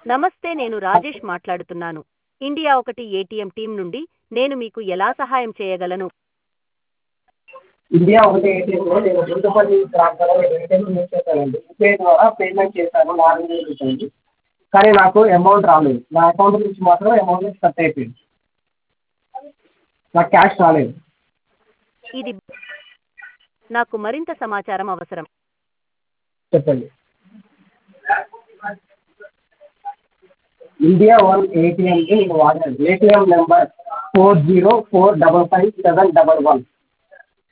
నమస్తే నేను రాజేష్ మాట్లాడుతున్నాను ఇండియా ఒకటి ఏటీఎం టీం నుండి నేను మీకు ఎలా సహాయం చేయగలను ఇండియా ఒకటి ఏటీఎంలో నేను గుంటుపల్లి ప్రాంతంలో ఏటీఎం యూజ్ చేశానండి యూపీఐ ద్వారా పేమెంట్ చేశాను నాలుగు వేలు రూపాయలు కానీ నాకు అమౌంట్ రాలేదు నా అకౌంట్ నుంచి మాత్రం అమౌంట్ కట్ అయిపోయింది నాకు క్యాష్ రాలేదు ఇది నాకు మరింత సమాచారం అవసరం చెప్పండి ఇండియా వన్ ఏటీఎంకి నేను వాడాను ATM number four zero four double five seven double one